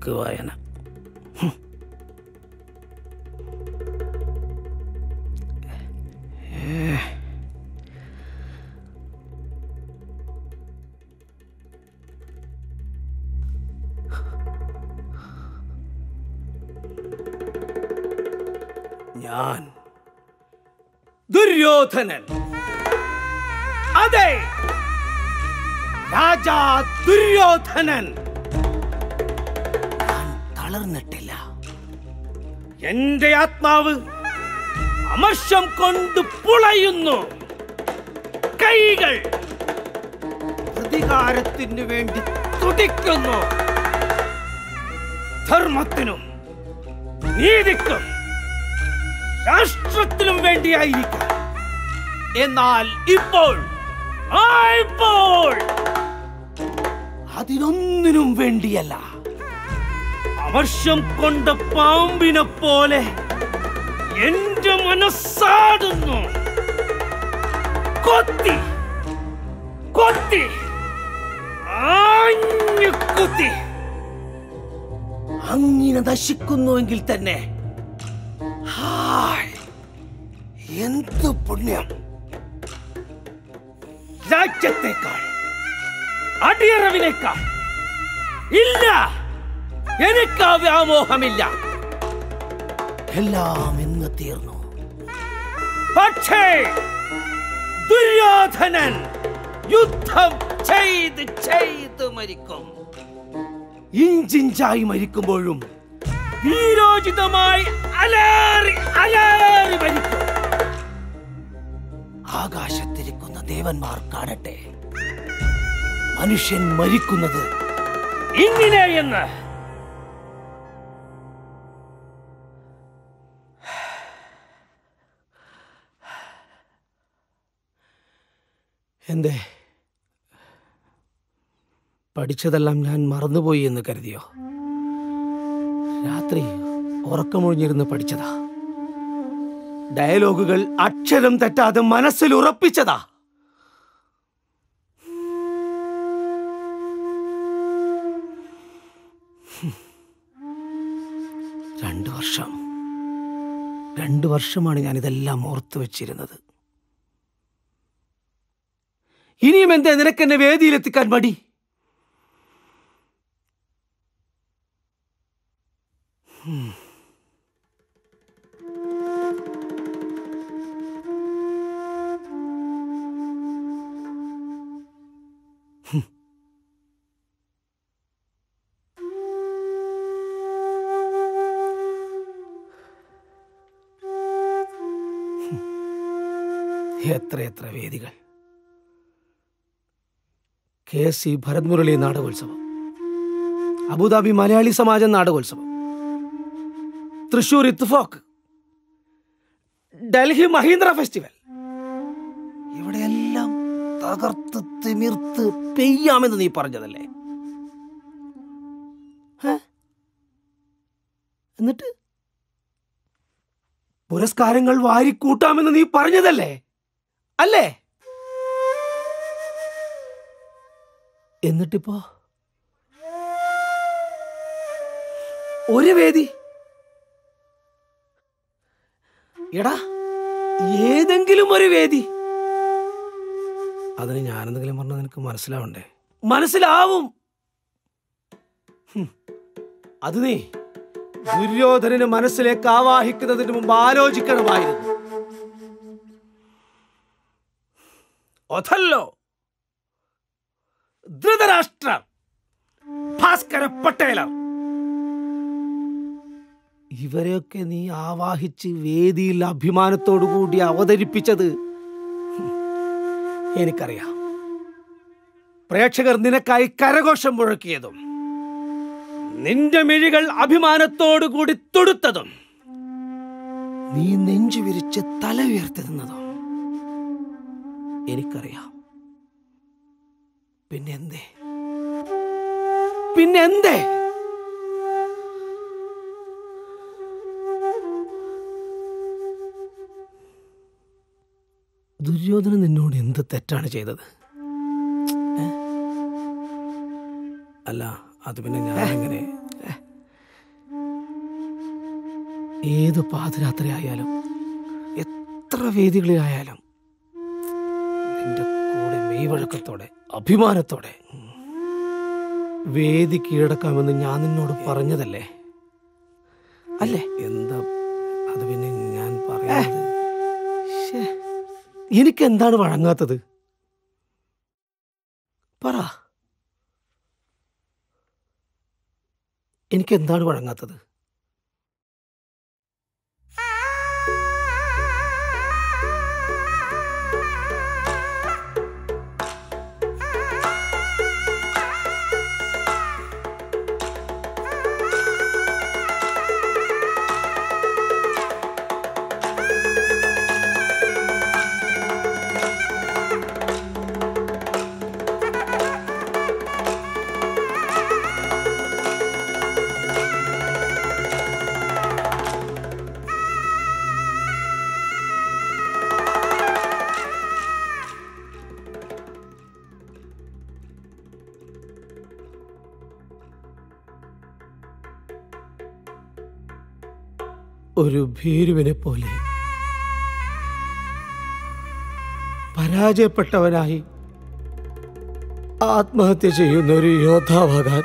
വാക്ക് വായന ഹും. ഏ. ഞാൻ ദുര്യോധനൻ അതെ രാജാ ദുര്യോധനൻ ഞാൻ തളർന്നിട്ടില്ല എന്റെ ആത്മാവ് അമർഷം കൊണ്ട് പുളയുന്നു കൈകൾ പ്രതികാരത്തിന് വേണ്ടി തുടിക്കുന്നു ധർമ്മത്തിനും നീതിക്കും രാഷ്ട്രത്തിനും വേണ്ടിയായിരിക്കാം എന്നാൽ ഇപ്പോൾ ആ ഇപ്പോൾ അതിനൊന്നിനും വേണ്ടിയല്ല അവർഷം കൊണ്ട പാമ്പിനെ പോലെ എന്റെ മനസ്സാടുന്നു കൊത്തി കൊത്തി ആഞ്ഞു കുത്തി അങ്ങനെ നശിക്കുന്നുവെങ്കിൽ തന്നെ ഹായ് എന്ത് പുണ്യം രാജ്യത്തേക്കാൾ അടിയറവിനേക്കാൾ ഇല്ല എനിക്ക് ആ വ്യാമോഹമില്ല എല്ലാം ഇന്ന് തീർന്നു പക്ഷേ ദുര്യോധനൻ യുദ്ധം ചെയ്ത് ചെയ്ത് മരിക്കും ഇഞ്ചിഞ്ചായി മരിക്കുമ്പോഴും വീരോചിതമായി അലേറി അലേറി മരിക്കും ആകാശത്തിരിക്കുന്ന ദേവന്മാർ കാണട്ടെ മനുഷ്യൻ മരിക്കുന്നത് ഇങ്ങനെയെന്ന് എന്തേ പഠിച്ചതെല്ലാം ഞാൻ മറന്നുപോയി എന്ന് കരുതിയോ രാത്രി ഉറക്കമൊഴിഞ്ഞിരുന്ന് പഠിച്ചതാ ഡയലോഗുകൾ അക്ഷരം തെറ്റാതെ മനസ്സിൽ ഉറപ്പിച്ചതാ ഹും. രണ്ടു വർഷം രണ്ടു വർഷമാണ് ഞാൻ ഇതെല്ലാം ഓർത്തു വെച്ചിരുന്നത് ഇനിയും എന്താ നിനക്കെന്നെ വേദിയിലെത്തിക്കാൻ മടി ഹും. ഹും. ഹും. എത്രയെത്ര വേദികൾ കെ സി ഭരത് മുരളി നാടകോത്സവം അബുദാബി മലയാളി സമാജം നാടകോത്സവം തൃശൂർ ഇത്ഫോക്ക് ഡൽഹി മഹീന്ദ്ര ഫെസ്റ്റിവൽ ഇവിടെയെല്ലാം തകർത്ത് തിമിർത്ത് പെയ്യാമെന്ന് നീ പറഞ്ഞതല്ലേ ഹേ? എന്നിട്ട് പുരസ്കാരങ്ങൾ വാരിക്കൂട്ടാമെന്ന് നീ പറഞ്ഞതല്ലേ അല്ലേ എന്നിട്ടിപ്പോ ഒരു വേദി എടാ ഏതെങ്കിലും ഒരു വേദി അതിന് ഞാനെന്തെങ്കിലും പറഞ്ഞാൽ നിനക്ക് മനസ്സിലാവണ്ടേ മനസ്സിലാവും ഹും. അത് നീ ദുര്യോധനന് മനസ്സിലേക്ക് ആവാഹിക്കുന്നതിന് മുമ്പ് ആലോചിക്കണമായിരുന്നു ഒഥല്ലോ ധൃതരാഷ്ട്ര ഭാസ്കര പട്ടേലർ ഇവരെയൊക്കെ നീ ആവാഹിച്ച് വേദിയിൽ അഭിമാനത്തോടു കൂടി അവതരിപ്പിച്ചത് ഹും, എനിക്കറിയാം പ്രേക്ഷകർ നിനക്കായി കരഘോഷം മുഴക്കിയതും നിന്റെ മിഴികൾ അഭിമാനത്തോടു കൂടി തൊടുത്തതും നീ നെഞ്ചു വിരിച്ച് തല ഉയർത്തി നിന്നതും എനിക്കറിയാം പിന്നെന്തേ പിന്നെന്തേ ദുര്യോധനൻ നിന്നോട് എന്ത് തെറ്റാണ് ചെയ്തത് ഏ? അല്ല അത് പിന്നെ ഞാൻ എങ്ങനെ ഏത് പാതിരാത്രി ആയാലും എത്ര വേദികളിലായാലും നിന്റെ കൂടെ മെയ്വഴക്കത്തോടെ അഭിമാനത്തോടെ വേദി കീഴടക്കാമെന്ന് ഞാൻ നിന്നോട് പറഞ്ഞതല്ലേ അല്ലേ എന്താ അത് പിന്നെ ഞാൻ പറയുന്നത് ശ്ശേ, എനിക്കെന്താണ് വഴങ്ങാത്തത് പറ എനിക്കെന്താണ് വഴങ്ങാത്തത് ഒരു ഭീരുവിനെ പോലെ പരാജയപ്പെട്ടവനായി ആത്മഹത്യ ചെയ്യുന്ന ഒരു യോദ്ധാവാകാൻ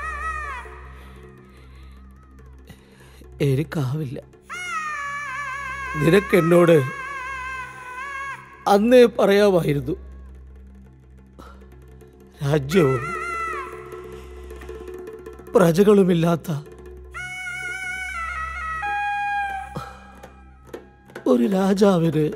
എനിക്കാവില്ല നിനക്കെന്നോട് അന്നേ പറയാമായിരുന്നു രാജ്യവും പ്രജകളുമില്ലാത്ത ഒരു രാജാവിന്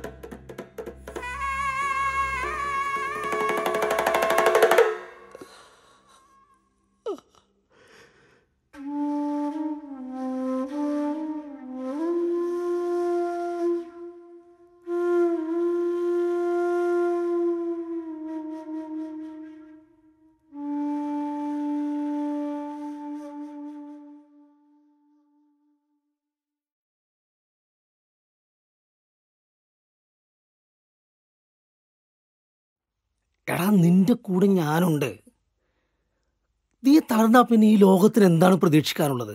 എടാ നിന്റെ കൂടെ ഞാനുണ്ട് നീ തളർന്നാ പിന്നെ ഈ ലോകത്തിന് എന്താണ് പ്രതീക്ഷിക്കാനുള്ളത്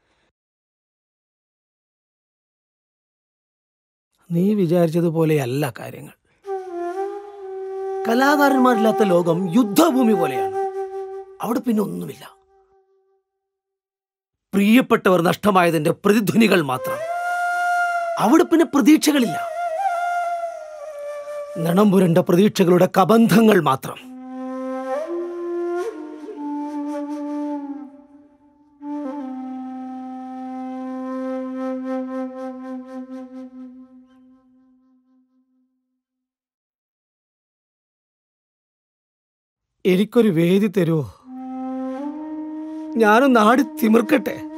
നീ വിചാരിച്ചതുപോലെയല്ല കാര്യങ്ങൾ കലാകാരന്മാരില്ലാത്ത ലോകം യുദ്ധഭൂമി പോലെയാണ് അവിടെ പിന്നെ ഒന്നുമില്ല പ്രിയപ്പെട്ടവർ നഷ്ടമായതിന്റെ പ്രതിധ്വനികൾ മാത്രം അവിടെ പിന്നെ പ്രതീക്ഷകളില്ല നിണം പുരണ്ട പ്രതീക്ഷകളുടെ കബന്ധങ്ങൾ മാത്രം എനിക്കൊരു വേദി തരുമോ ഞാനൊന്ന് ആടി തിമിർക്കട്ടെ